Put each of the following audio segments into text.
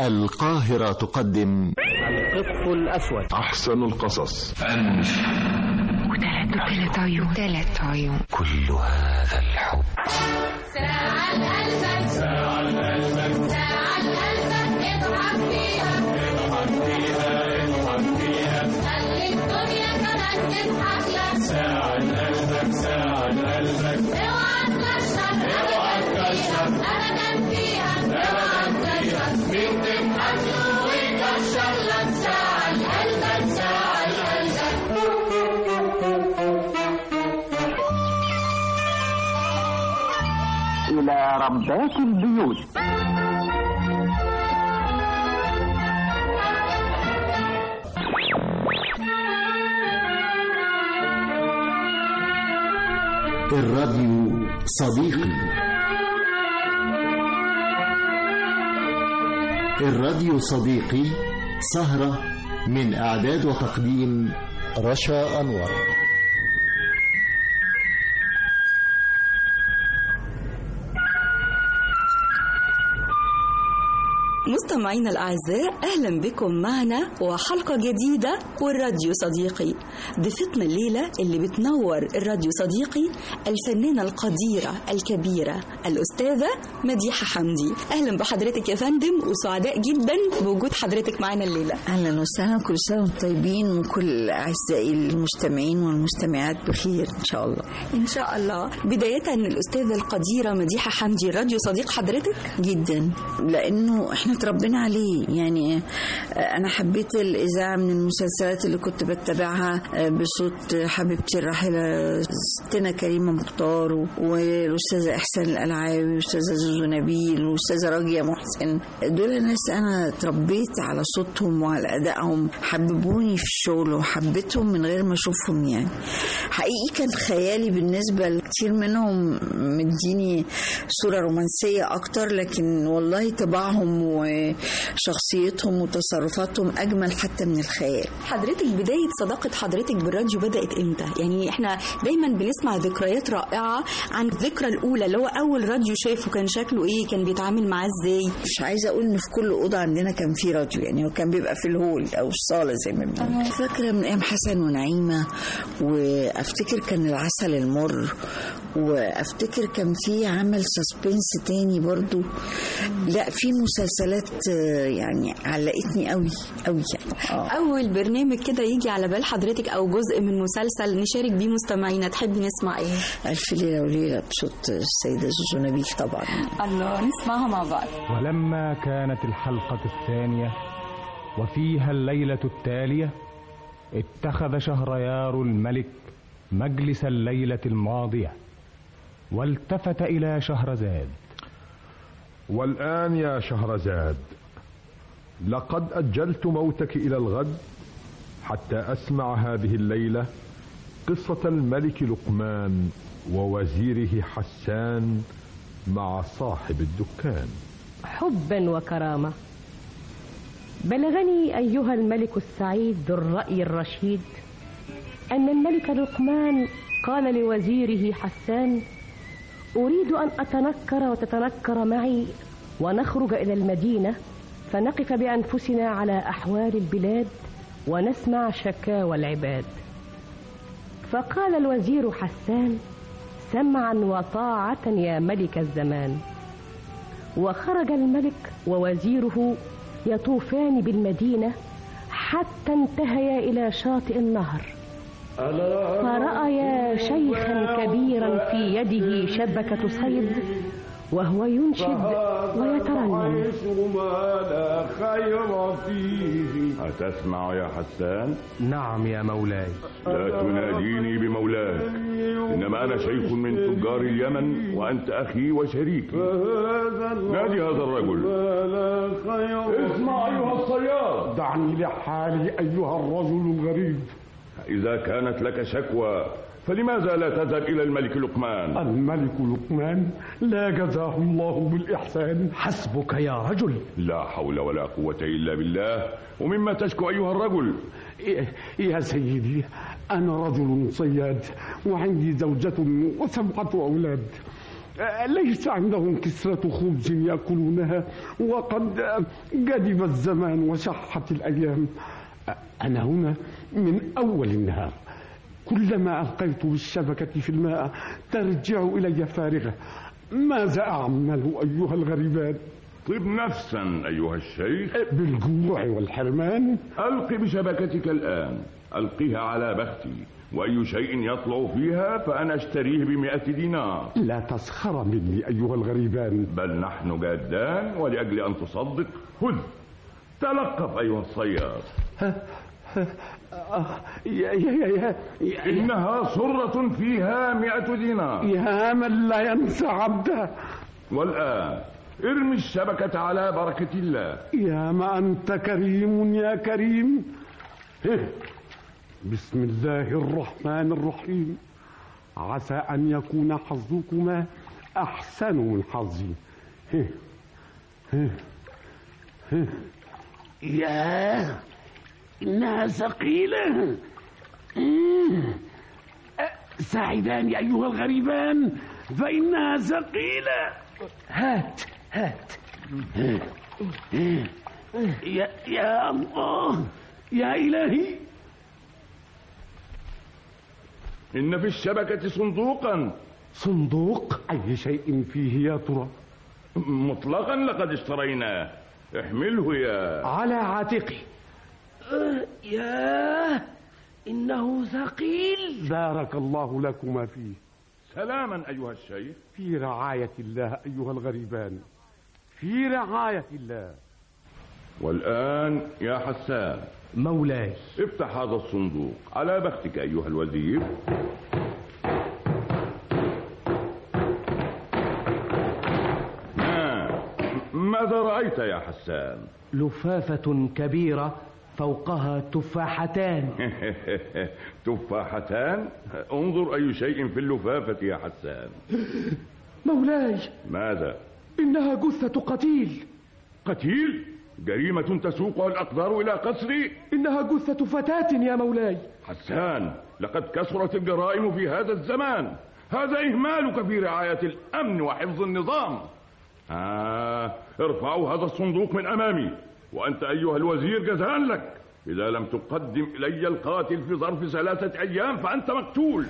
القاهرة تقدم القط الأسود أحسن القصص وثلاث عيون ثلاث عيون كل هذا الحب ساعة قلبك ساعة قلبك ساعة قلبك اضحك فيها اضحك فيها اضحك فيها خلي الدنيا كمان تضحك لك ساعة قلبك ساعة قلبك اوعى تكشر اوعى تكشر ابدا فيها اوعى تكشر مين تضحك له ويكشر لك ساعة قلبك ساعة قلبك إلى ربات البيوت الراديو صديقي الراديو صديقي سهرة من إعداد وتقديم رشا أنور مستمعينا الأعزاء أهلا بكم معنا وحلقة جديدة والراديو صديقي ضيفتنا الليلة اللي بتنور الراديو صديقي الفنانة القديرة الكبيرة الأستاذة مديحة حمدي أهلا بحضرتك يا فندم وسعداء جدا بوجود حضرتك معنا الليلة اهلا وسهلا كل سنه وانتم طيبين وكل اعزائي المستمعين والمستمعات بخير ان شاء الله إن شاء الله بداية الأستاذة القديرة مديحة حمدي الراديو صديق حضرتك جدا لانه احنا اتربينا عليه يعني انا حبيت الاذاعه من المسلسلات اللي كنت بتابعها بصوت حبيبتي الراحله ستنا كريمه مختار والاستاذه احسان الالعاوي والاستاذه زوزو نبيل والاستاذه راجيه محسن دول ناس انا اتربيت على صوتهم وعلى ادائهم حببوني في الشغل وحبيتهم من غير ما اشوفهم يعني حقيقي كان خيالي بالنسبه لكتير منهم مديني صوره رومانسيه اكتر لكن والله طباعهم وشخصيتهم وتصرفاتهم اجمل حتى من الخيال حضرتك بداية صداقة حضرتك بالراديو بدأت امتى؟ يعني احنا دايما بنسمع ذكريات رائعة عن الذكرى الأولى اللي هو أول راديو شافه كان شكله ايه؟ كان بيتعامل معاه ازاي؟ مش عايزه اقول ان في كل اوضه عندنا كان في راديو يعني وكان بيبقى في الهول او الصاله زي ما بنقول فاكره من ايام حسن ونعيمه وافتكر كان العسل المر وافتكر كان في عمل سسبنس تاني برضو لا في مسلسلات آه، يعني علقتني قوي قوي يعني اه أول برنامج كده يجي على بال حضرتك أو جزء من مسلسل نشارك بيه مستمعينا تحبي نسمع ايه؟ ألف ليلة وليلة بصوت السيدة زوزو نبيل طبعا الله نسمعها مع بعض ولما كانت الحلقة الثانية وفيها الليلة التالية اتخذ شهريار الملك مجلس الليلة الماضية والتفت إلى شهرزاد والآن يا شهرزاد لقد أجلت موتك إلى الغد حتى أسمع هذه الليلة قصة الملك لقمان ووزيره حسان مع صاحب الدكان حبا وكرامة بلغني أيها الملك السعيد ذو الرأي الرشيد أن الملك لقمان قال لوزيره حسان أريد أن أتنكر وتتنكر معي ونخرج إلى المدينة فنقف بأنفسنا على أحوال البلاد ونسمع شكاوى العباد فقال الوزير حسان سمعا وطاعة يا ملك الزمان وخرج الملك ووزيره يطوفان بالمدينة حتى انتهيا إلى شاطئ النهر فرأيا شيخا كبيرا في يده شبكة صيد وهو ينشد ويترنم ما لا خير فيه أتسمع يا حسان؟ نعم يا مولاي لا تناديني بمولاك إنما أنا شيخ من تجار اليمن وأنت أخي وشريكي نادي هذا الرجل اسمع أيها الصياد دعني لحالي أيها الرجل الغريب إذا كانت لك شكوى فلماذا لا تذهب إلى الملك لقمان الملك لقمان لا جزاه الله بالإحسان حسبك يا رجل لا حول ولا قوة إلا بالله ومما تشكو أيها الرجل إيه يا سيدي أنا رجل صياد وعندي زوجة وسبعة أولاد ليس عندهم كسرة خبز يأكلونها وقد جدب الزمان وشحت الأيام أنا هنا من أول النهار كلما ألقيت بالشبكة في الماء ترجع إلي فارغة ماذا أعمل أيها الغريبان طب نفسا أيها الشيخ بالجوع والحرمان ألق بشبكتك الآن ألقيها على بختي وأي شيء يطلع فيها فأنا أشتريه بمئة دينار لا تسخر مني أيها الغريبان بل نحن جادان ولأجل أن تصدق خذ تلقف أيها الصياد يا يا يا يا إنها صرة فيها مئة دينار يا من لا ينسى عبده والآن ارمي الشبكة على بركة الله يا ما أنت كريم يا كريم إيه. بسم الله الرحمن الرحيم عسى أن يكون حظكما أحسن من حظي إيه. إيه. إيه. يا إنها ثقيلة مم. أ- ساعداني أيها الغريبان فإنها ثقيلة هات هات يا, يا الله يا إلهي إن في الشبكة صندوقا صندوق أي شيء فيه يا ترى مطلقا لقد اشتريناه احمله يا على عاتقي أه، يا إنه ثقيل بارك الله لكما فيه سلاما أيها الشيخ في رعاية الله أيها الغريبان في رعاية الله والآن يا حسان مولاي افتح هذا الصندوق على بختك أيها الوزير ها، ماذا رأيت يا حسان لفافة كبيرة فوقها تفاحتان تفاحتان انظر أي شيء في اللفافة يا حسان مولاي ماذا إنها جثة قتيل قتيل جريمة تسوقها الأقدار إلى قصري إنها جثة فتاة يا مولاي حسان لقد كثرت الجرائم في هذا الزمان هذا إهمالك في رعاية الأمن وحفظ النظام آه ارفعوا هذا الصندوق من أمامي وأنت أيها الوزير جزاء لك إذا لم تقدم إلي القاتل في ظرف ثلاثة أيام فأنت مقتول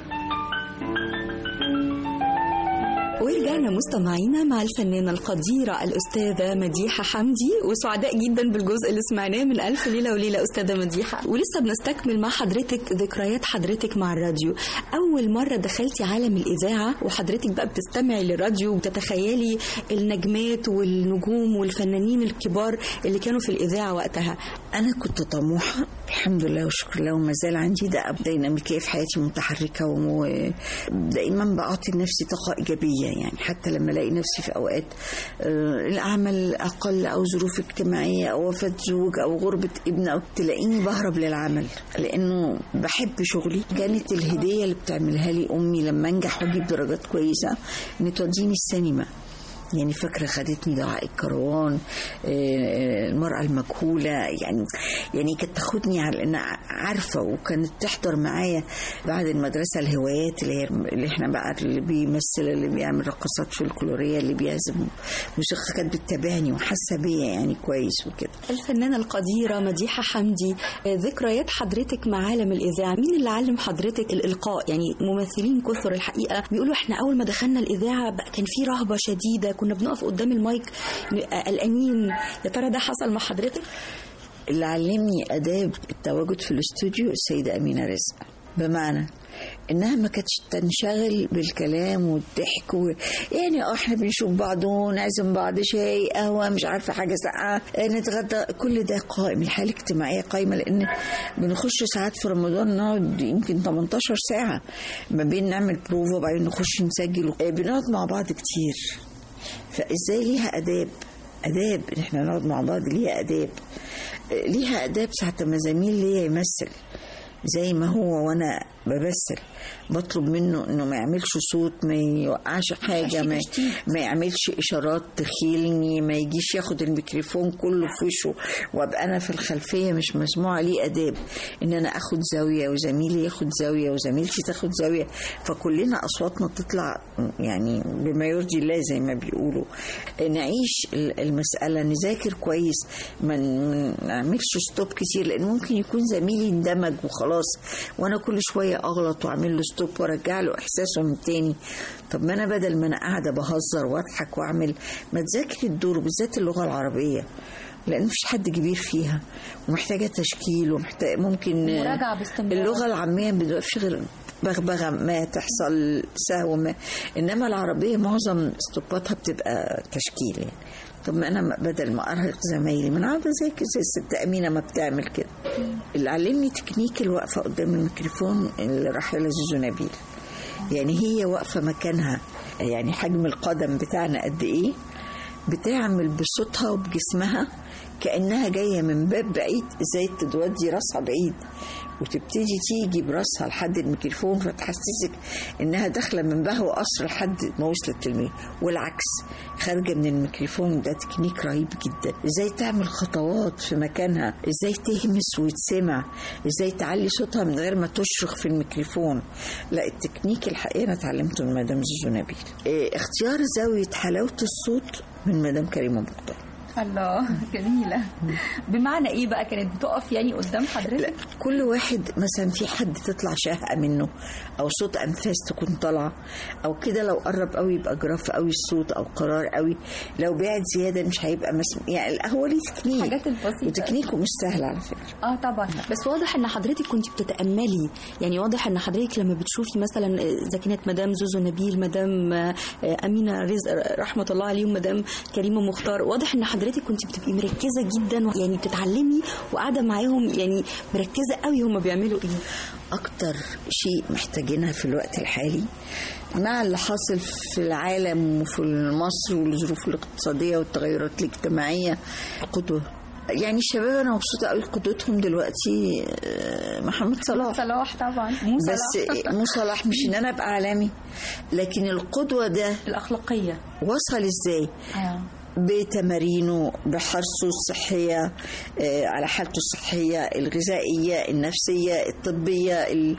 ورجعنا مستمعينا مع الفنانة القديرة الأستاذة مديحة حمدي وسعداء جدا بالجزء اللي سمعناه من ألف ليلة وليلة أستاذة مديحة ولسه بنستكمل مع حضرتك ذكريات حضرتك مع الراديو أول مرة دخلتي عالم الإذاعة وحضرتك بقى بتستمعي للراديو وتتخيلي النجمات والنجوم والفنانين الكبار اللي كانوا في الإذاعة وقتها أنا كنت طموحة الحمد لله والشكر لله وما زال عندي ده ديناميكية في حياتي متحركة ودائما بعطي لنفسي طاقة إيجابية يعني حتى لما ألاقي نفسي في أوقات آه، العمل أقل أو ظروف اجتماعية أو وفاة زوج أو غربة ابن أو تلاقيني بهرب للعمل لأنه بحب شغلي كانت الهدية اللي بتعملها لي أمي لما أنجح وأجيب درجات كويسة إن توديني السينما يعني فاكرة خدتني دعاء الكروان آه، المرأة المجهولة يعني يعني كانت تاخدني على إن عارفة وكانت تحضر معايا بعد المدرسة الهوايات اللي هي اللي احنا بقى اللي بيمثل اللي بيعمل رقصات فولكلورية اللي بيعزف موسيقى كانت بتتابعني وحاسة بيا يعني كويس وكده الفنانة القديرة مديحة حمدي آه، ذكريات حضرتك مع عالم الإذاعة مين اللي علم حضرتك الإلقاء يعني ممثلين كثر الحقيقة بيقولوا احنا أول ما دخلنا الإذاعة بقى كان في رهبة شديدة كنا بنقف قدام المايك آه، قلقانين يا ترى ده حصل مع حضرتك؟ اللي علمني آداب التواجد في الاستوديو السيدة أمينة رزق بمعنى انها ما كانتش تنشغل بالكلام والضحك و... يعني اه احنا بنشوف بعض ونعزم بعض شاي قهوه مش عارفه حاجه ساقعه آه، نتغدى كل ده قائم الحاله الاجتماعيه قايمه لان بنخش ساعات في رمضان نقعد يمكن 18 ساعه ما بين نعمل بروفا وبعدين نخش نسجل آه، بنقعد مع بعض كتير فازاي ليها اداب اداب ان احنا نقعد مع بعض ليها اداب آه، ليها اداب ساعه ما زميل ليا يمثل زي ما هو وانا بمثل بطلب منه انه ما يعملش صوت ما يوقعش حاجه ما, ما يعملش اشارات تخيلني ما يجيش ياخد الميكروفون كله في وشه وابقى انا في الخلفيه مش مسموع لي اداب ان انا اخد زاويه وزميلي ياخد زاويه وزميلتي تاخد زاويه فكلنا اصواتنا تطلع يعني بما يرضي الله زي ما بيقولوا نعيش ال- المساله نذاكر كويس ما ن- ما نعملش ستوب كتير لان ممكن يكون زميلي اندمج وخلاص وانا كل شويه اغلط واعمل له ستوب وارجع له احساسه من تاني طب ما انا بدل ما انا قاعده بهزر واضحك واعمل ما تذاكر الدور بالذات اللغه العربيه لان مفيش حد كبير فيها ومحتاجه تشكيل ومحتاج ممكن مراجعة باستمرار. اللغه العاميه ما بتبقاش غير بغبغه ما تحصل سهو ما انما العربيه معظم ستوباتها بتبقى تشكيل يعني طب ما انا بدل ما ارهق زمايلي ما انا قاعده اذاكر زي الست امينه ما بتعمل كده اللي علمني تكنيك الوقفه قدام الميكروفون الراحله زيزو نبيل يعني هي واقفه مكانها يعني حجم القدم بتاعنا قد ايه بتعمل بصوتها وبجسمها كانها جايه من باب بعيد ازاي تودي راسها بعيد وتبتدي تيجي براسها لحد الميكروفون فتحسسك انها داخله من بهو قصر لحد ما وصلت للمي والعكس خارجه من الميكروفون ده تكنيك رهيب جدا ازاي تعمل خطوات في مكانها ازاي تهمس وتسمع ازاي تعلي صوتها من غير ما تشرخ في الميكروفون لا التكنيك الحقيقه انا اتعلمته من مدام زيزو نبيل إيه اختيار زاويه حلاوه الصوت من مدام كريمه مختار الله جميلة بمعنى ايه بقى كانت بتقف يعني قدام حضرتك كل واحد مثلا في حد تطلع شهقة منه او صوت انفاس تكون طالعه او كده لو قرب قوي يبقى جراف قوي الصوت او قرار قوي لو بعد زياده مش هيبقى مسموع يعني هو ليه تكنيك حاجات البسيطة. وتكنيكه مش سهل على فكره اه طبعا بس واضح ان حضرتك كنت بتتاملي يعني واضح ان حضرتك لما بتشوفي مثلا اذا كانت مدام زوزو نبيل مدام آه، امينه رزق رحمه الله عليهم مدام كريمه مختار واضح ان حضرتك كنت بتبقي مركزه جدا يعني بتتعلمي وقاعده معاهم يعني مركزه قوي هم بيعملوا ايه اكتر شيء محتاجينها في الوقت الحالي مع اللي حاصل في العالم وفي مصر والظروف الاقتصاديه والتغيرات الاجتماعيه قدوه يعني الشباب انا مبسوطه قوي قدوتهم دلوقتي آه، محمد صلاح صلاح طبعا مو بس صلاح. مو صلاح مش ان انا ابقى عالمي لكن القدوه ده الاخلاقيه وصل ازاي اه بتمارينه بحرصه الصحية آه، على حالته الصحية الغذائية النفسية الطبية ال-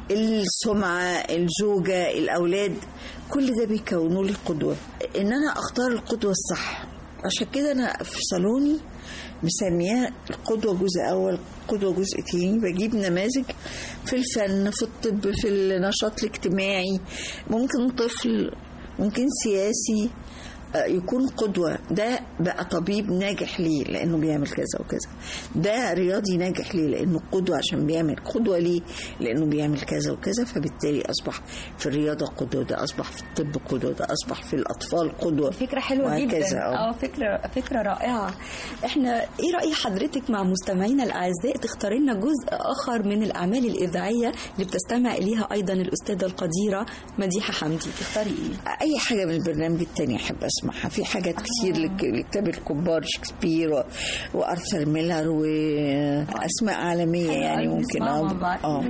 السمعة الزوجة الأولاد كل ده بيكونوا لي قدوة إن أنا أختار القدوة الصح عشان كده أنا في صالوني مسمياه القدوة جزء أول قدوة جزء تاني بجيب نماذج في الفن في الطب في النشاط الاجتماعي ممكن طفل ممكن سياسي آه، يكون قدوة ده بقى طبيب ناجح ليه لأنه بيعمل كذا وكذا ده رياضي ناجح ليه لأنه قدوة عشان بيعمل قدوة ليه لأنه بيعمل كذا وكذا فبالتالي أصبح في الرياضة قدوة ده أصبح في الطب قدوة ده أصبح في الأطفال قدوة فكرة حلوة وهكذا. جدا آه. اه فكرة فكرة رائعة احنا ايه رأي حضرتك مع مستمعينا الاعزاء تختاري لنا جزء اخر من الاعمال الاذاعية اللي بتستمع اليها ايضا الاستاذة القديرة مديحة حمدي تختاري ايه اي حاجه من البرنامج التاني احب اسمعها في حاجات كتير لك- لكتاب الكبار شكسبير و... وارثر ميلر واسماء عالميه حلو يعني أوي ممكن نسمعها اه مع بعض. اه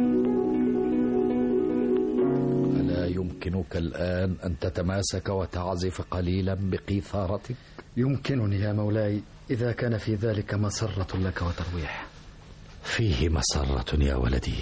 ألا يمكنك الآن أن تتماسك وتعزف قليلا بقيثارتك؟ يمكنني يا مولاي إذا كان في ذلك مسرة لك وترويح فيه مسرة يا ولدي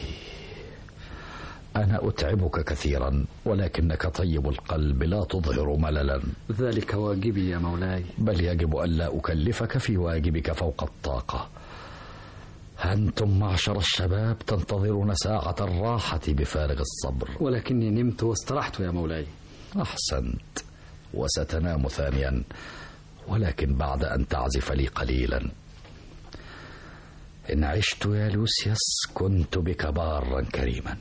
أنا أتعبك كثيرا ولكنك طيب القلب لا تظهر مللا ذلك واجبي يا مولاي بل يجب ألا أكلفك في واجبك فوق الطاقة أنتم معشر الشباب تنتظرون ساعة الراحة بفارغ الصبر ولكني نمت واسترحت يا مولاي أحسنت وستنام ثانيا ولكن بعد أن تعزف لي قليلا إن عشت يا لوسيوس كنت بك بارا كريما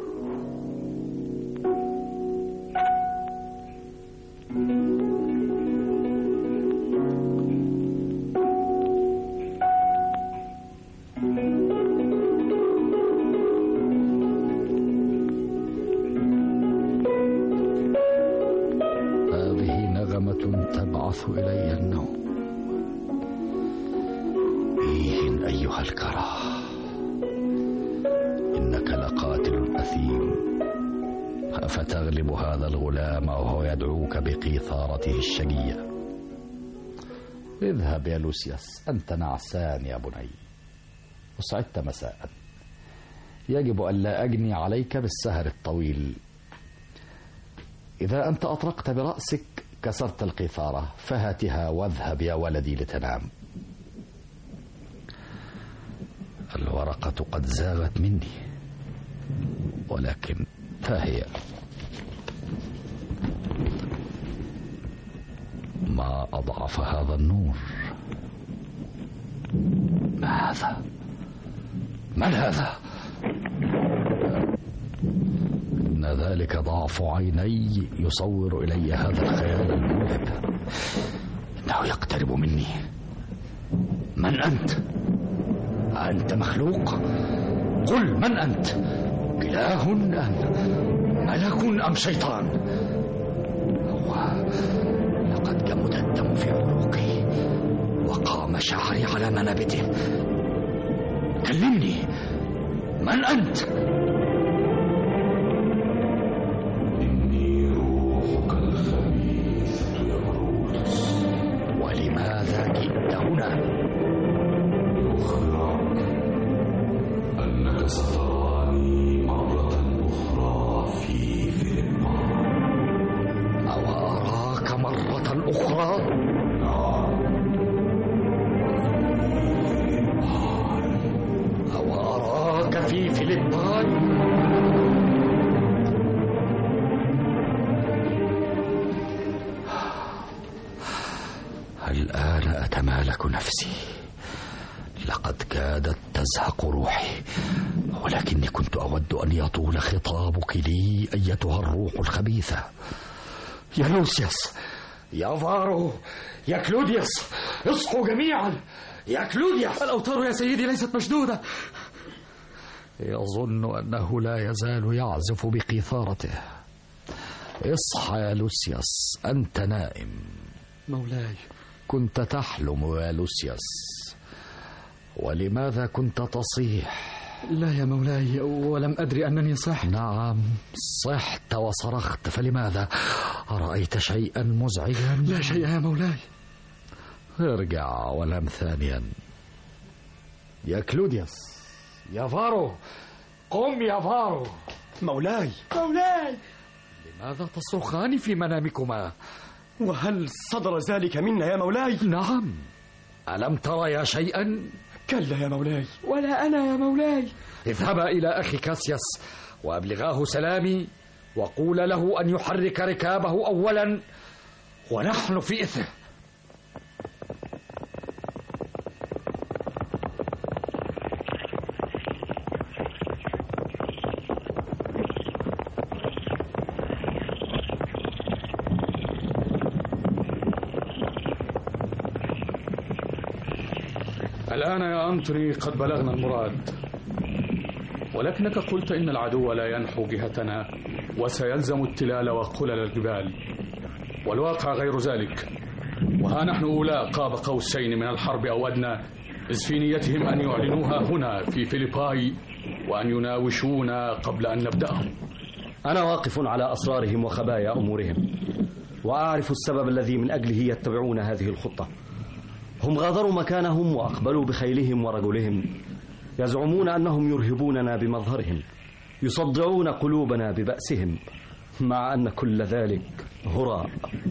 هذه نغمة تبعث إلي النوم إيه أيها الكرى إنك لقاتل الوثيم أفتغلب هذا الغلام وهو يدعوك بقيثارته الشقية اذهب يا لوسياس أنت نعسان يا بني وسعدت مساء يجب ألا أجني عليك بالسهر الطويل إذا أنت أطرقت برأسك كسرت القيثارة فهاتها واذهب يا ولدي لتنام الورقة قد زاغت مني ولكن ها هي ما أضعف هذا النور ما هذا من هذا إن ذلك ضعف عيني يصور إلي هذا الخيال المرعب إنه يقترب مني من أنت؟ أنت مخلوق؟ قل من أنت؟ إله أم ملك أم شيطان؟ لقد جمد الدم في عروقي وقام شعري على منابته كلمني من أنت؟ إني روحك الخبيث يا بروتس ولماذا جئت هنا؟ أخبرك أنك ستراني مرة أخرى في فيلم أو أراك مرة أخرى؟ أو أراك في فيلبان الآن أتمالك نفسي لقد كادت تزهق روحي ولكني كنت أود أن يطول خطابك لي أيتها الروح الخبيثة يا لوسيوس يا فارو يا كلوديوس اصحوا جميعا يا كلوديوس الأوتار يا سيدي ليست مشدودة يظن أنه لا يزال يعزف بقيثارته اصحى يا لوسيوس أنت نائم مولاي كنت تحلم يا لوسيوس ولماذا كنت تصيح لا يا مولاي ولم أدري أنني صحت نعم صحت وصرخت فلماذا أرأيت شيئا مزعجا لا شيء يا مولاي ارجع ونم ثانيا يا كلوديوس يا فارو قم يا فارو مولاي مولاي لماذا تصرخان في منامكما وهل صدر ذلك منا يا مولاي نعم ألم تريا شيئا كلا يا مولاي ولا أنا يا مولاي اذهبا إلى أخي كاسياس وأبلغاه سلامي وقول له أن يحرك ركابه أولا ونحن في إثره الآن يا أنتوني قد بلغنا المراد ولكنك قلت إن العدو لا ينحو جهتنا وسيلزم التلال وقلل الجبال والواقع غير ذلك وها نحن أولى قاب قوسين من الحرب أو أدنى إذ في نيتهم أن يعلنوها هنا في فيليباي وأن يناوشونا قبل أن نبدأهم أنا واقف على أسرارهم وخبايا أمورهم وأعرف السبب الذي من أجله يتبعون هذه الخطة هم غادروا مكانهم وأقبلوا بخيلهم ورجلهم يزعمون أنهم يرهبوننا بمظهرهم يصدعون قلوبنا ببأسهم مع أن كل ذلك هراء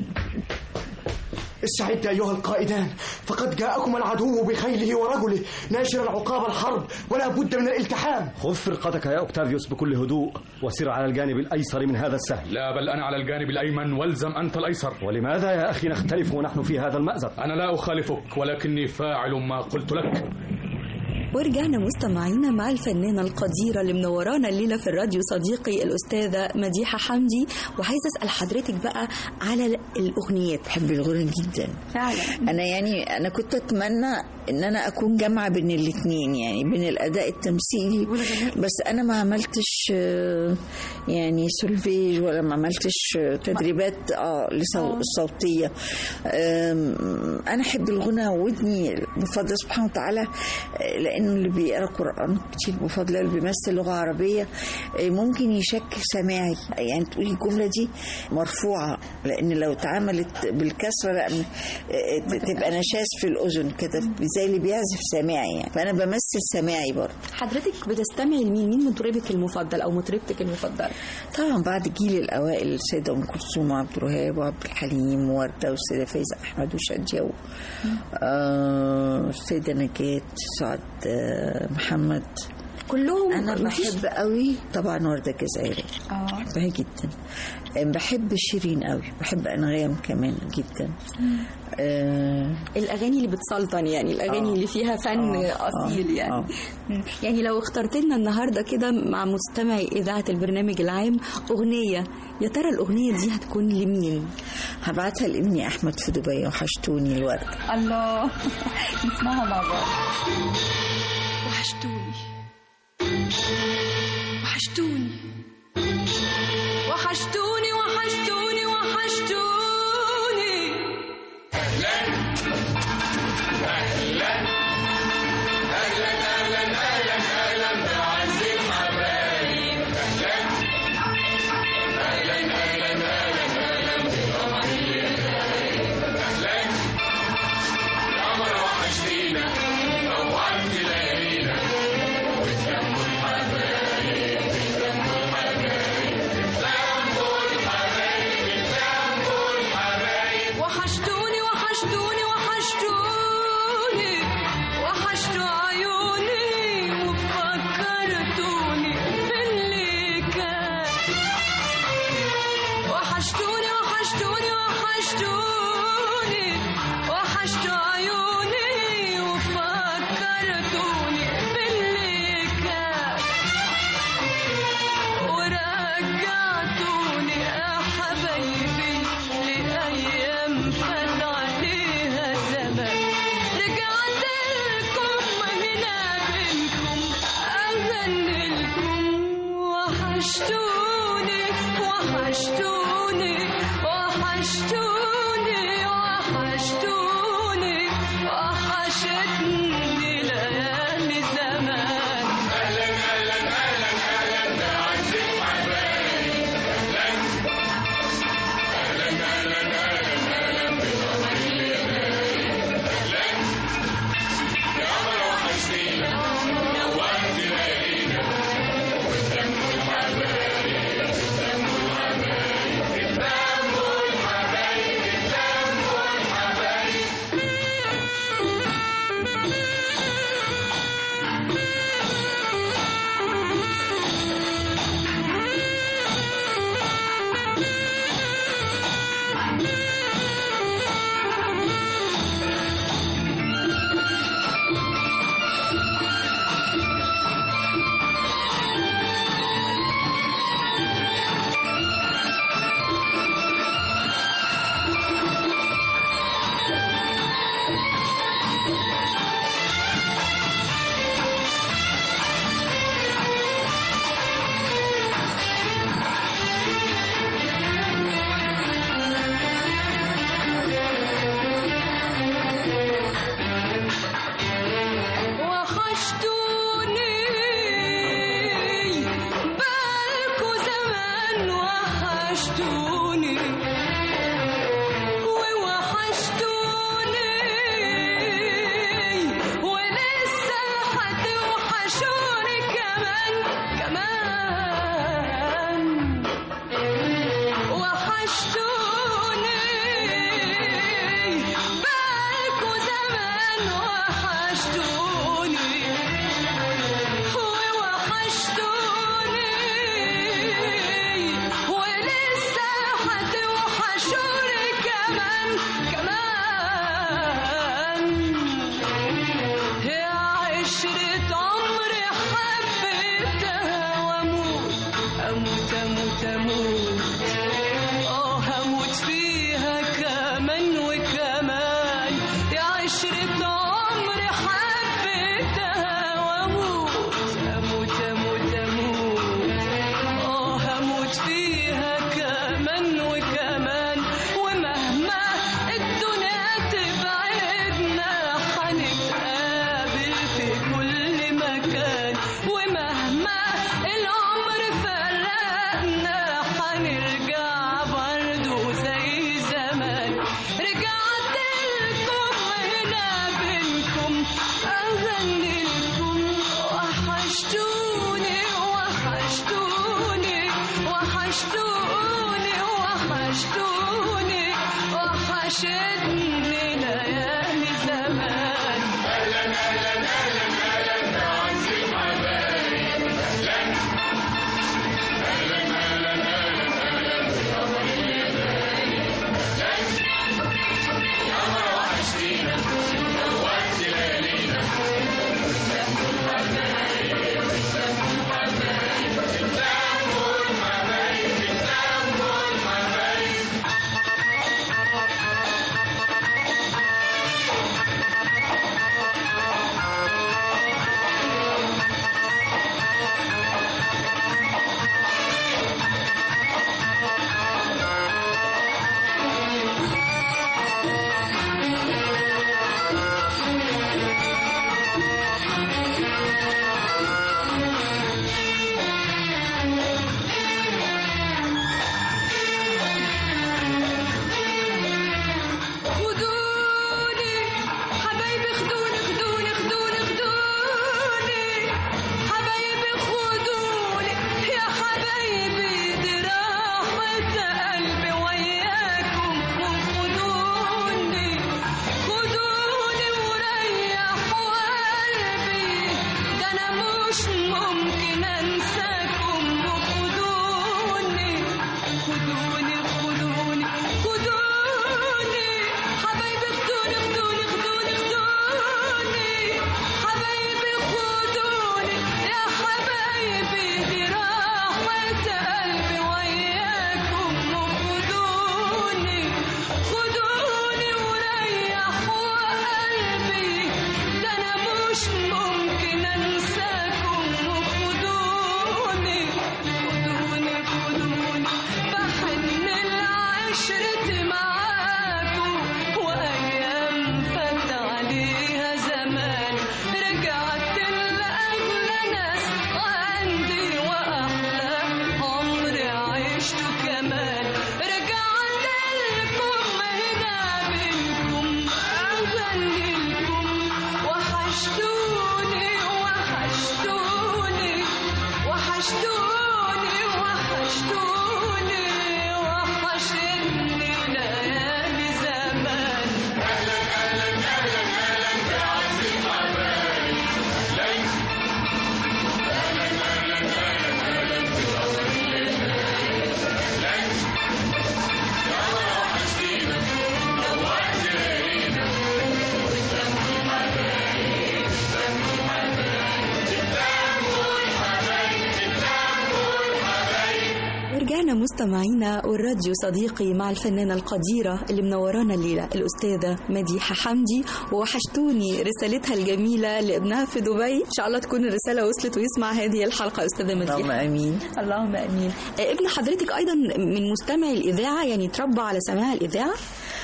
استعد أيها القائدان فقد جاءكم العدو بخيله ورجله ناشرا عقاب الحرب ولا بد من الالتحام خذ فرقتك يا أوكتافيوس بكل هدوء وسر على الجانب الأيسر من هذا السهل لا بل أنا على الجانب الأيمن والزم أنت الأيسر ولماذا يا أخي نختلف ونحن في هذا المأزق أنا لا أخالفك ولكني فاعل ما قلت لك ورجعنا مستمعينا مع الفنانة القديرة اللي منورانا الليلة في الراديو صديقي الأستاذة مديحة حمدي وعايزة أسأل حضرتك بقى على الأغنيات بحب الغنى جدا فعلا أنا يعني أنا كنت أتمنى إن أنا أكون جامعة بين الاتنين يعني بين الأداء التمثيلي بس أنا ما عملتش آه، يعني سولفيج ولا ما عملتش آه، تدريبات اه لصو- صوتية آم، أنا أحب الغنى ودني بفضل سبحانه وتعالى آه، لأن لانه اللي بيقرا قران كتير بفضل الله اللي بيمثل لغه عربيه آه، ممكن يشكل سماعي يعني تقولي الجمله دي مرفوعه لان لو اتعملت بالكسره لا آه، تبقى نشاز في الاذن كده زي اللي بيعزف سماعي يعني فانا بمثل سماعي برضه حضرتك بتستمعي لمين مين مطربك المفضل او مطربتك المفضله طبعا بعد جيل الاوائل السيده ام كلثوم وعبد الوهاب وعبد الحليم وورده والسيده فايزه احمد وشاديه و- آه، السيده نجاة سعد آه، محمد كلهم انا مفيش- بحب قوي طبعا ورده الجزائري اه بحبها جدا آه، بحب شيرين قوي بحب انغام كمان جدا آه، الاغاني اللي بتسلطن يعني الاغاني آه. اللي فيها فن آه. اصيل آه. يعني آه. مم. يعني لو اخترت لنا النهارده كده مع مستمعي اذاعه البرنامج العام اغنيه يا ترى الاغنيه دي هتكون لمين هبعتها لابني احمد في دبي وحشتوني الورد الله نسمعها مع بعض وحشتوني وحشتوني وحشتوني وحشتوني وحشتوني اهلا اهلا اهلا اهلا اهلا اهلا بعز الحبايب اهلا اهلا اهلا اهلا اهلا بقمر الليالي اهلا يا قمر وحشتينا نورت ليالينا وتلموا الحبايب تلموا الحبايب تلموا الحبايب تلموا الحبايب وحشتوني وحشتوني وحشتوني وحشتوا عيوني وفكرتوني باللي كان وحشتوني وحشتوني وحشتوني وحشتوا عيوني وفكرتوني باللي كان ورجعتوني يا حبايبي لأيام فات عليها زمان رجعت لكم هنا بينكم أغني لكم وحشتوني وحشتوني وحشتوني وحشتوني وحشتني ليالي زمان اهلا اهلا اهلا اهلا بعز الحبايب اهلا اهلا اهلا اهلا اهلا بقمر الليالي اهلا يا قمر وحشتينا نورت ليالينا وتلموا الحبايب تلموا الحبايب تلموا الحبايب تلموا الحبايب وحشتوني بالكو زمان وحشتوني ووحشتوني ولسه هتوحشوني كمان كمان وحشتوني بالكو زمان وحشتوني ووحشتوني ولسه هتوحشوني كمان كمان يا عشرة عمري حبيتها واموت اموت اموت اموت اه هموت فيها كمان وكمان يا عشرة عمري حبيتها واموت اموت اموت اموت اه هموت فيها كمان وكمان ومهما الدنيا تبعدنا هنتقابل في كل مكان ومهما العمر فرقنا هنرجع برضو زي زمان رجعت لكم هنا بينكم أغني لكم وحشتوني وحشتوني وحشتوني وحشتوني وحشتني ليالي زمان أهلا أهلا أهلا أهلا بعزيز حبايب أهلا أهلا أهلا أهلا أهلا بقمر الليالي أهلا يا مرة وحشتينا نورت ليالينا بتلموا الحبايب بتلموا الحبايب بتلموا الحبايب بتلموا الحبايب خدوني حبايبي خدوني خدوني خدوني خدوني حبايبي خدوني يا حبايبي دي راحة قلبي وياكم وخدوني خدوني وريحوا قلبي ده انا مش ممكن انساكم وخدوني خدوني خدوني خدوني حبايبي خدوني خدوني خدوني خدوني حبايبي خدوني يا حبايبي دي راحة قلبي وياكم وخدوني خدوني وريحوا قلبي ده انا مش ممكن انساكم وخدوني خدوني خدوني بحن العشرة معاكم وأيام فات عليها زمان رجعت لأغلى ناس عندي وأحلى عمر عشته كمان رجعت لكم هنا بينكم أغني لكم وحشتوني وحشتوني وحشتوني وحشتوني وحشتني ليالي زمان أهلا أهلا أهلا أهلا بعزيز حبايب أهلا أهلا أهلا أهلا أهلا بقمر الليالي أهلا يا مرة وحشتينا نورت ليالينا بتلموا الحبايب بتلموا الحبايب بتلموا الحبايب بتلموا الحبايب ورجعنا مستمعينا والراديو صديقي مع الفنانة القديرة اللي منورانا الليلة الأستاذة مديحة حمدي ووحشتوني رسالتها الجميلة لابنها في دبي إن شاء الله تكون الرسالة وصلت ويسمع هذه الحلقة أستاذة مديحة اللهم امين اللهم امين آه، ابن حضرتك ايضا من مستمعي الاذاعه يعني تربى على سماع الاذاعه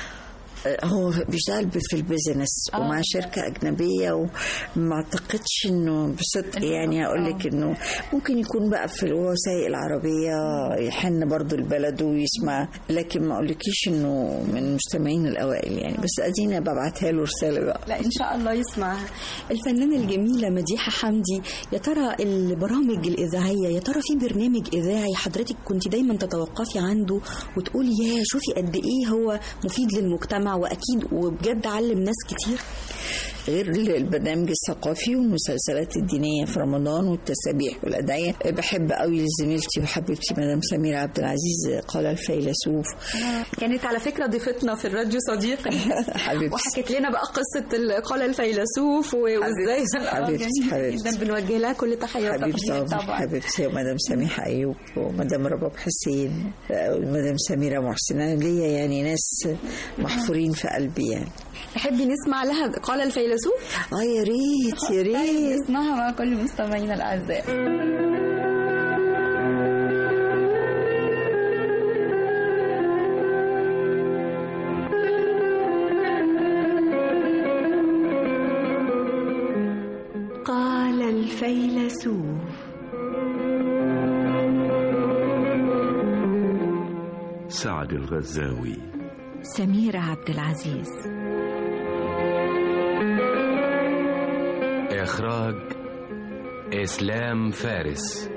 هو بيشتغل ب- في البيزنس آه. ومع شركة أجنبية وما أعتقدش إنه بصدق يعني أقول لك إنه ممكن يكون بقى في وهو سايق العربية يحن برضو لبلده ويسمع لكن ما أقولكيش إنه من المستمعين الأوائل يعني بس أدينا ببعتها له رسالة بقى لا ان شاء الله يسمعها الفنانه الجميله مديحه حمدي يا ترى البرامج الاذاعيه يا ترى في برنامج اذاعي حضرتك كنت دايما تتوقفي عنده وتقولي يا شوفي قد ايه هو مفيد للمجتمع واكيد وبجد علم ناس كتير غير البرنامج الثقافي والمسلسلات الدينية في رمضان والتسابيح والأدعية بحب قوي زميلتي وحبيبتي مدام سميرة عبد العزيز قال الفيلسوف كانت على فكره ضيفتنا في الراديو صديقي حبيبتي وحكت لنا بقى قصه ال- قال الفيلسوف و- وازاي حبيبتي جميل حبيبتي جدا بنوجه لها كل تحيه حبيبتي وتقدير طبعا حبيبتي ومدام سميحة أيوب ومدام رباب حسين ومدام سميرة محسن أنا ليا يعني ناس محفورين في قلبي يعني تحبي نسمع لها قال الفيلسوف؟ اه يا ريت يا ريت نسمعها مع كل مستمعينا الأعزاء قال الفيلسوف سعد الغزاوي سميرة عبد العزيز إخراج إسلام فارس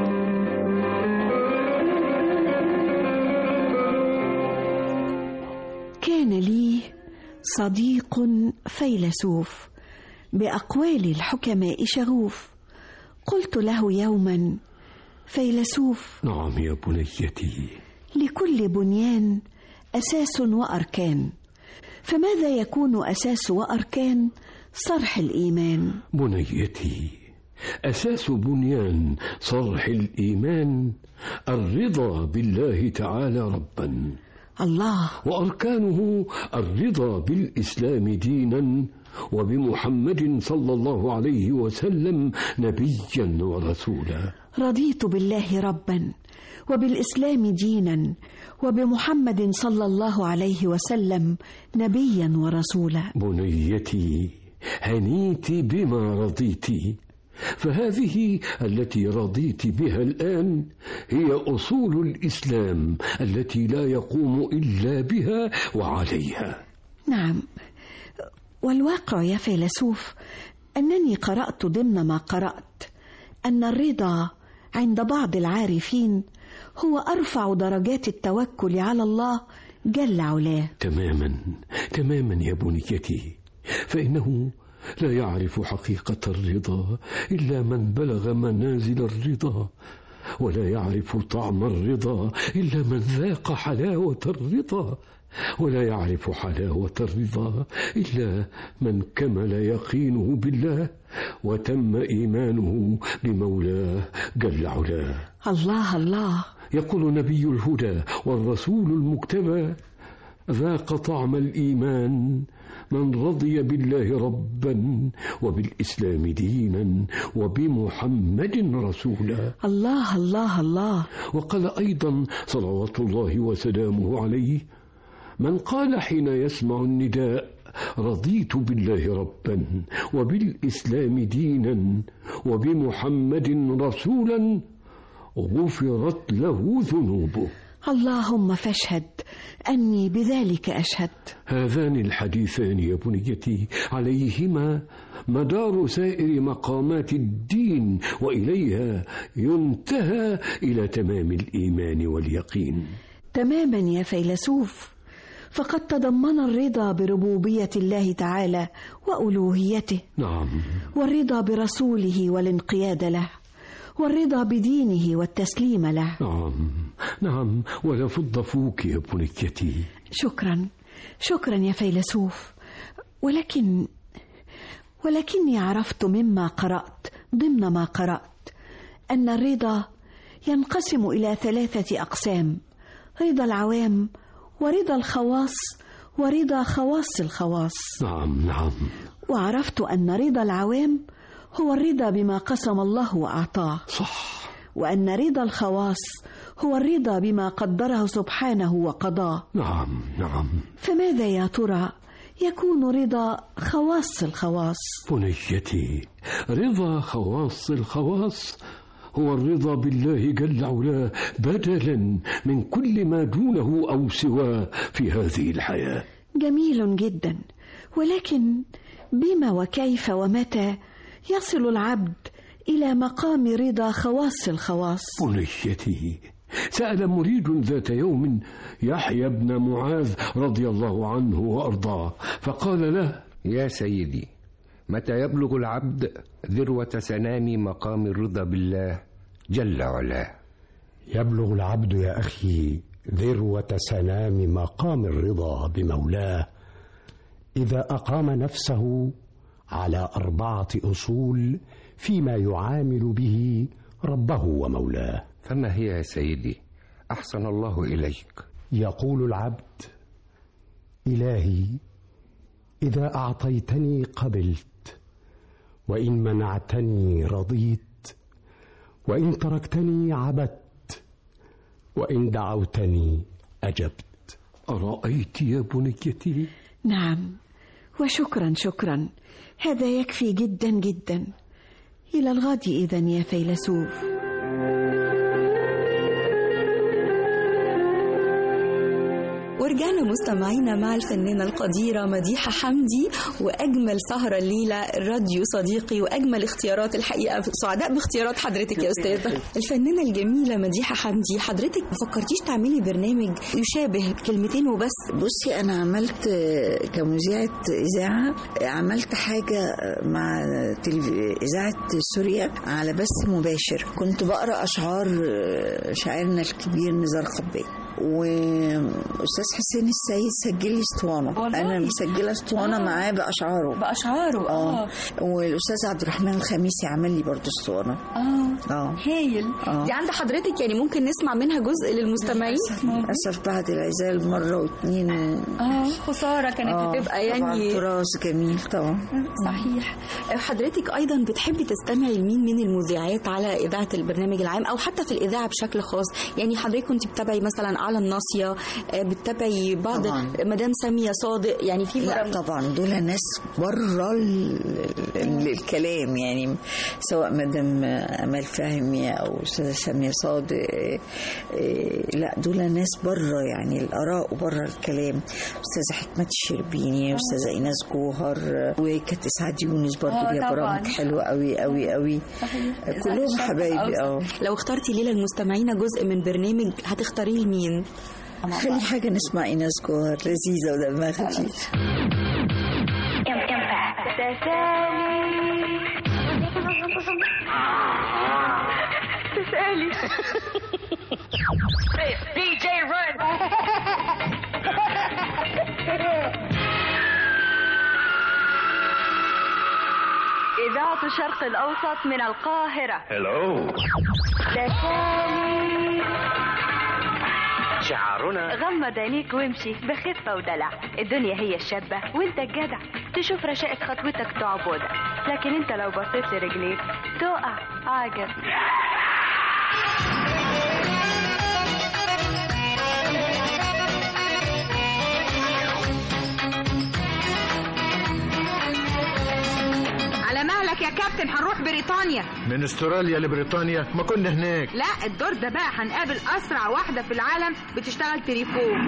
كان لي صديق فيلسوف باقوال الحكماء شغوف قلت له يوما فيلسوف نعم يا بنيتي لكل بنيان اساس واركان فماذا يكون اساس واركان صرح الايمان بنيتي اساس بنيان صرح الايمان الرضا بالله تعالى ربا الله واركانه الرضا بالاسلام دينا وبمحمد صلى الله عليه وسلم نبيا ورسولا رضيت بالله ربا وبالاسلام دينا وبمحمد صلى الله عليه وسلم نبيا ورسولا بنيتي هنيت بما رضيت فهذه التي رضيت بها الان هي اصول الاسلام التي لا يقوم الا بها وعليها نعم والواقع يا فيلسوف انني قرات ضمن ما قرات ان الرضا عند بعض العارفين هو ارفع درجات التوكل على الله جل علاه تماما تماما يا بنيتي فانه لا يعرف حقيقه الرضا الا من بلغ منازل الرضا ولا يعرف طعم الرضا الا من ذاق حلاوه الرضا ولا يعرف حلاوه الرضا الا من كمل يقينه بالله وتم ايمانه بمولاه جل علاه الله الله يقول نبي الهدى والرسول المجتبى ذاق طعم الايمان من رضي بالله ربا وبالاسلام دينا وبمحمد رسولا الله الله الله وقال ايضا صلوات الله وسلامه عليه من قال حين يسمع النداء رضيت بالله ربا وبالاسلام دينا وبمحمد رسولا غفرت له ذنوبه اللهم فاشهد اني بذلك اشهد هذان الحديثان يا بنيتي عليهما مدار سائر مقامات الدين واليها ينتهى الى تمام الايمان واليقين تماما يا فيلسوف فقد تضمن الرضا بربوبيه الله تعالى والوهيته نعم والرضا برسوله والانقياد له والرضا بدينه والتسليم له نعم نعم ولفض فوك يا بنيتي شكرا شكرا يا فيلسوف ولكن ولكني عرفت مما قرات ضمن ما قرات ان الرضا ينقسم الى ثلاثه اقسام رضا العوام ورضا الخواص ورضا خواص الخواص نعم نعم وعرفت ان رضا العوام هو الرضا بما قسم الله واعطاه صح وان رضا الخواص هو الرضا بما قدره سبحانه وقضاه نعم نعم فماذا يا ترى يكون رضا خواص الخواص بنيتي رضا خواص الخواص هو الرضا بالله جل علاه بدلا من كل ما دونه او سواه في هذه الحياه جميل جدا ولكن بما وكيف ومتى يصل العبد الى مقام رضا خواص الخواص بنيتي سال مريد ذات يوم يحيى بن معاذ رضي الله عنه وارضاه فقال له يا سيدي متى يبلغ العبد ذروه سنام مقام الرضا بالله جل علاه يبلغ العبد يا اخي ذروه سنام مقام الرضا بمولاه اذا اقام نفسه على اربعه اصول فيما يعامل به ربه ومولاه فما هي يا سيدي احسن الله اليك يقول العبد الهي اذا اعطيتني قبلت وان منعتني رضيت وان تركتني عبدت وان دعوتني اجبت ارايت يا بنيتي نعم وشكرا شكرا هذا يكفي جدا جدا إلى الغد إذا يا فيلسوف ورجعنا مستمعينا مع الفنانة القديرة مديحة حمدي وأجمل سهرة الليلة الراديو صديقي وأجمل اختيارات الحقيقة سعداء باختيارات حضرتك يا أستاذة الفنانة الجميلة مديحة حمدي حضرتك ما فكرتيش تعملي برنامج يشابه كلمتين وبس بصي انا عملت كمذيعه اذاعه عملت حاجه مع تلف... اذاعه سوريا على بث مباشر كنت بقرا اشعار شاعرنا الكبير نزار قباني واستاذ حسين السيد سجل لي اسطوانه انا مسجله اسطوانه معاه باشعاره باشعاره اه والاستاذ عبد الرحمن الخميسي عمل لي برضه اسطوانه اه اه هايل آه. دي عند حضرتك يعني ممكن نسمع منها جزء للمستمعين للاسف بعد العزال مره واتنين اه خساره كانت آه، هتبقى طبعا يعني تراث جميل طبعا صحيح حضرتك ايضا بتحبي تستمعي لمين من المذيعات على اذاعه البرنامج العام او حتى في الاذاعه بشكل خاص يعني حضرتك كنت بتتابعي مثلا على الناصيه آه، بتتابعي بعض طبعاً. مدام ساميه صادق يعني في لا برامج- طبعا دول ناس بره ال- ال- الكلام يعني سواء مدام امال فهمي او استاذه ساميه صادق إيه، إيه، لا دول ناس بره يعني الاراء وبره الكلام استاذه حكمه الشربيني استاذه ايناس جوهر وكانت اسعاد يونس برضه آه، ليها طبعاً. برامج حلوه قوي قوي قوي صحيح كلهم الشرق حبايبي الأوسط. اه لو اخترتي ليله المستمعين جزء من برنامج هتختاريه لمين؟ خلي حاجه نسمع ايناس جوهر لذيذه ودمها خفيف تسألي دي جي رن إذاعة الشرق الأوسط من القاهرة هلو تسالي شعارنا غمض عينيك وامشي بخفة ودلع الدنيا هي الشابة وانت الجدع تشوف رشاقة خطوتك تعبدك لكن انت لو بصيت لرجليك تقع عجب على مهلك يا كابتن هنروح بريطانيا من استراليا لبريطانيا ما كنا هناك لا الدور ده بقى هنقابل اسرع واحده في العالم بتشتغل تليفون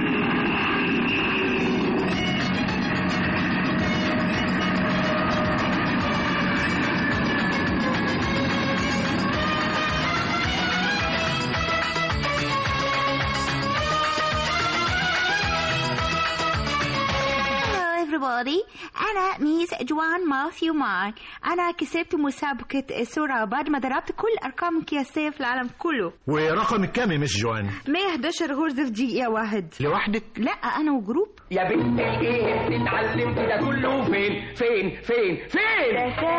Hello everybody أنا ميس جوان ماثيو مان أنا كسبت مسابقة السرعة بعد ما ضربت كل أرقام القياسية في العالم كله ورقمك كام يا مس جوان 111 غرزه في دقيقه واحد لوحدك لا أنا وجروب يا بنت ايه اللي اتعلمت ده كله فين فين فين فين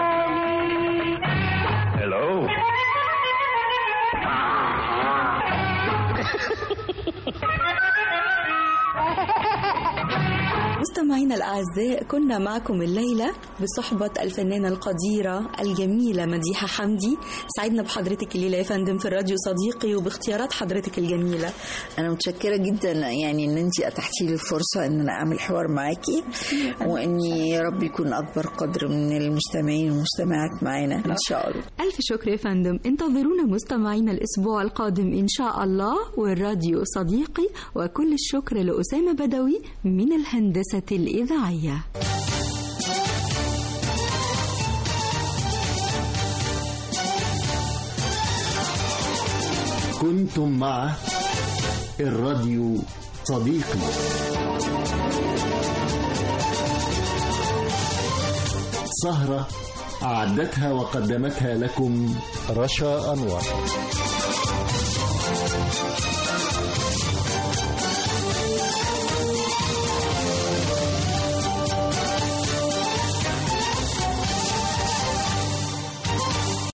هلو مستمعينا الأعزاء كنا معكم الليلة بصحبة الفنانة القديرة الجميلة مديحة حمدي سعدنا بحضرتك الليلة يا فندم في الراديو صديقي وباختيارات حضرتك الجميلة انا متشكره جدا يعني ان انت اتحتي لي الفرصه ان انا اعمل حوار معاكي واني يا رب يكون اكبر قدر من المستمعين والمستمعات معانا ان شاء الله ألف شكر يا فندم انتظرونا مستمعينا الأسبوع القادم إن شاء الله والراديو صديقي وكل الشكر لأسامة بدوي من الهندسة الإذاعية كنتم مع الراديو صديقي سهرة أعدتها وقدمتها لكم رشا أنور